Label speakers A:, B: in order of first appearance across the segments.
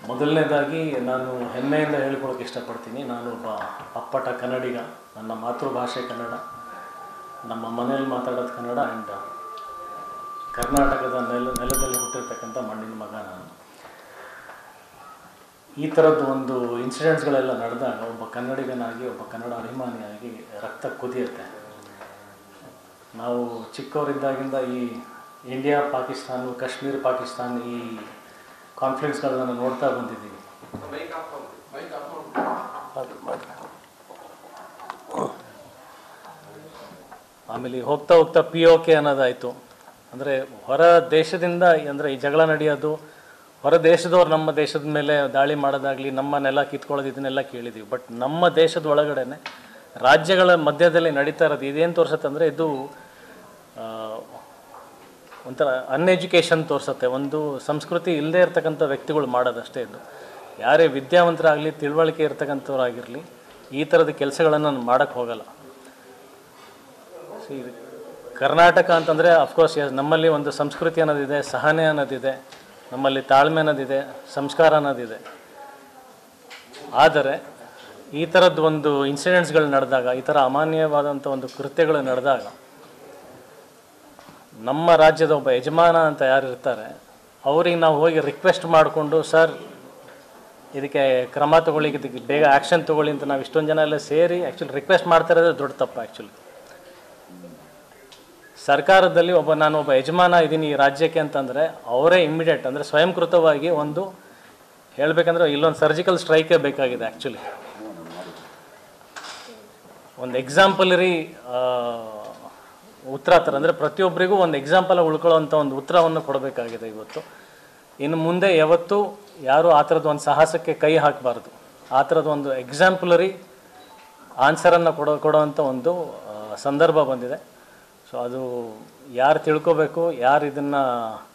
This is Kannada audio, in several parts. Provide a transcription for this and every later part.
A: ಮೊದಲನೇದಾಗಿ ನಾನು ಹೆಮ್ಮೆಯಿಂದ ಹೇಳ್ಕೊಳಕ್ಕೆ ಇಷ್ಟಪಡ್ತೀನಿ ನಾನು ಒಬ್ಬ ಅಪ್ಪಟ ಕನ್ನಡಿಗ ನನ್ನ ಮಾತೃಭಾಷೆ ಕನ್ನಡ ನಮ್ಮ ಮನೆಯಲ್ಲಿ ಮಾತಾಡೋದು ಕನ್ನಡ ಆ್ಯಂಡ್ ಕರ್ನಾಟಕದ ನೆಲ ನೆಲದಲ್ಲಿ ಹುಟ್ಟಿರ್ತಕ್ಕಂಥ ಮಣ್ಣಿನ ಮಗ ನಾನು ಈ ಥರದ್ದು ಒಂದು ಇನ್ಸಿಡೆಂಟ್ಸ್ಗಳೆಲ್ಲ ನಡೆದಾಗ ಒಬ್ಬ ಕನ್ನಡಿಗನಾಗಿ ಒಬ್ಬ ಕನ್ನಡ ಅಭಿಮಾನಿಯಾಗಿ ರಕ್ತ ಕುದಿಯುತ್ತೆ ನಾವು ಚಿಕ್ಕವರಿದ್ದಾಗಿಂದ ಈ ಇಂಡಿಯಾ ಪಾಕಿಸ್ತಾನ ಕಾಶ್ಮೀರ ಪಾಕಿಸ್ತಾನ ಈ ಕಾನ್ಫ್ಲಿಕ್ಟ್ಸ್ಗಳನ್ನ ನೋಡ್ತಾ ಬಂದಿದ್ದೀವಿ ಆಮೇಲೆ ಹೋಗ್ತಾ ಹೋಗ್ತಾ ಪಿ ಓ ಕೆ ಅನ್ನೋದಾಯಿತು ಅಂದರೆ ಹೊರ ದೇಶದಿಂದ ಅಂದರೆ ಈ ಜಗಳ ನಡೆಯೋದು ಹೊರ ದೇಶದವ್ರು ನಮ್ಮ ದೇಶದ ಮೇಲೆ ದಾಳಿ ಮಾಡೋದಾಗಲಿ ನಮ್ಮ ನೆಲ ಕಿತ್ಕೊಳ್ಳೋದು ಇದನ್ನೆಲ್ಲ ಕೇಳಿದ್ದೀವಿ ಬಟ್ ನಮ್ಮ ದೇಶದ ಒಳಗಡೆನೆ ರಾಜ್ಯಗಳ ಮಧ್ಯದಲ್ಲಿ ನಡೀತಾ ಇರೋದು ಇದೇನು ತೋರಿಸುತ್ತೆ ಅಂದರೆ ಇದು ಆ, ಒಂಥರ ಅನ್ಎಜುಕೇಷನ್ ತೋರಿಸುತ್ತೆ ಒಂದು ಸಂಸ್ಕೃತಿ ಇಲ್ಲದೆ ಇರ್ತಕ್ಕಂಥ ವ್ಯಕ್ತಿಗಳು ಮಾಡೋದಷ್ಟೇ ಇದು ಯಾರೇ ವಿದ್ಯಾವಂತರಾಗಲಿ ತಿಳುವಳಿಕೆ ಇರ್ತಕ್ಕಂಥವ್ರಾಗಿರಲಿ ಈ ಥರದ ಕೆಲಸಗಳನ್ನು ಮಾಡೋಕ್ಕೆ ಹೋಗಲ್ಲ See, ಕರ್ನಾಟಕ ಅಂತಂದರೆ ಅಫ್ಕೋರ್ಸ್ ನಮ್ಮಲ್ಲಿ ಒಂದು ಸಂಸ್ಕೃತಿ ಅನ್ನೋದಿದೆ ಸಹನೆ ಅನ್ನೋದಿದೆ ನಮ್ಮಲ್ಲಿ ತಾಳ್ಮೆ ಅನ್ನೋದಿದೆ ಸಂಸ್ಕಾರ ಅನ್ನೋದಿದೆ ಆದರೆ ಈ ಥರದ್ದು ಒಂದು ಇನ್ಸಿಡೆಂಟ್ಸ್ಗಳು ನಡೆದಾಗ ಈ ಥರ ಅಮಾನ್ಯವಾದಂಥ ಒಂದು ಕೃತ್ಯಗಳು ನಡೆದಾಗ ನಮ್ಮ ರಾಜ್ಯದ ಒಬ್ಬ ಯಜಮಾನ ಅಂತ ಯಾರು ಇರ್ತಾರೆ ಅವ್ರಿಗೆ ನಾವು ಹೋಗಿ ರಿಕ್ವೆಸ್ಟ್ ಮಾಡಿಕೊಂಡು ಸರ್ ಇದಕ್ಕೆ ಕ್ರಮ ತಗೊಳ್ಳಿ ಇದಕ್ಕೆ ಬೇಗ ಆ್ಯಕ್ಷನ್ ತಗೊಳ್ಳಿ ಅಂತ ನಾವು ಇಷ್ಟೊಂದು ಜನ ಎಲ್ಲ ಸೇರಿ ಆ್ಯಕ್ಚುಲಿ ರಿಕ್ವೆಸ್ಟ್ ಮಾಡ್ತಾ ಇರೋದೇ ದೊಡ್ಡ ತಪ್ಪು ಆ್ಯಕ್ಚುಲಿ ಸರ್ಕಾರದಲ್ಲಿ ಒಬ್ಬ ನಾನು ಒಬ್ಬ ಯಜಮಾನ ಇದ್ದೀನಿ ಈ ರಾಜ್ಯಕ್ಕೆ ಅಂತಂದರೆ ಅವರೇ ಇಮ್ಮಿಡಿಯೇಟ್ ಅಂದರೆ ಸ್ವಯಂಕೃತವಾಗಿ ಒಂದು ಹೇಳಬೇಕಂದ್ರೆ ಇಲ್ಲೊಂದು ಸರ್ಜಿಕಲ್ ಸ್ಟ್ರೈಕೇ ಬೇಕಾಗಿದೆ ಆ್ಯಕ್ಚುಲಿ ಒಂದು ಎಕ್ಸಾಂಪಲರಿ ಉತ್ತರ ಥರ ಅಂದರೆ ಪ್ರತಿಯೊಬ್ಬರಿಗೂ ಒಂದು ಎಕ್ಸಾಂಪಲ್ ಉಳ್ಕೊಳ್ಳೋವಂಥ ಒಂದು ಉತ್ತರವನ್ನು ಕೊಡಬೇಕಾಗಿದೆ ಇವತ್ತು ಇನ್ನು ಮುಂದೆ ಯಾವತ್ತೂ ಯಾರು ಆ ಥರದ್ದು ಒಂದು ಸಾಹಸಕ್ಕೆ ಕೈ ಹಾಕಬಾರ್ದು ಆ ಥರದ ಒಂದು ಎಕ್ಸಾಂಪಲರಿ ಆನ್ಸರನ್ನು ಕೊಡೋ ಕೊಡೋವಂಥ ಒಂದು ಆ, ಸಂದರ್ಭ ಬಂದಿದೆ ಸೊ ಅದು ಯಾರು ತಿಳ್ಕೊಬೇಕು ಯಾರು ಇದನ್ನು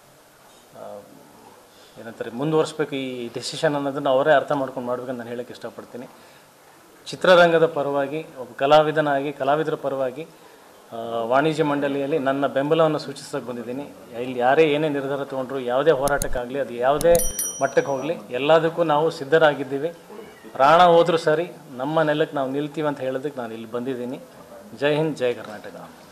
A: ಏನಂತಾರೆ ಮುಂದುವರಿಸ್ಬೇಕು ಈ ಡೆಸಿಷನ್ ಅನ್ನೋದನ್ನು ಅವರೇ ಅರ್ಥ ಮಾಡ್ಕೊಂಡು ಮಾಡ್ಬೇಕಂತ ನಾನು ಹೇಳಕ್ಕೆ ಇಷ್ಟಪಡ್ತೀನಿ ಚಿತ್ರರಂಗದ ಪರವಾಗಿ ಒಬ್ಬ ಕಲಾವಿದನಾಗಿ ಕಲಾವಿದರ ಪರವಾಗಿ ಆ, ವಾಣಿಜ್ಯ ಮಂಡಳಿಯಲ್ಲಿ ನನ್ನ ಬೆಂಬಲವನ್ನು ಸೂಚಿಸೋಕೆ ಬಂದಿದ್ದೀನಿ ಇಲ್ಲಿ ಯಾರೇ ಏನೇ ನಿರ್ಧಾರ ತೊಗೊಂಡ್ರು ಯಾವುದೇ ಹೋರಾಟಕ್ಕಾಗಲಿ ಅದು ಯಾವುದೇ ಮಟ್ಟಕ್ಕೆ ಹೋಗಲಿ ಎಲ್ಲದಕ್ಕೂ ನಾವು ಸಿದ್ಧರಾಗಿದ್ದೀವಿ ಪ್ರಾಣ ಹೋದರೂ ಸರಿ ನಮ್ಮ ನೆಲಕ್ಕೆ ನಾವು ನಿಲ್ತೀವಿ ಅಂತ ಹೇಳೋದಕ್ಕೆ ನಾನು ಇಲ್ಲಿ ಬಂದಿದ್ದೀನಿ ಜೈ ಹಿಂದ್ ಜೈ ಕರ್ನಾಟಕ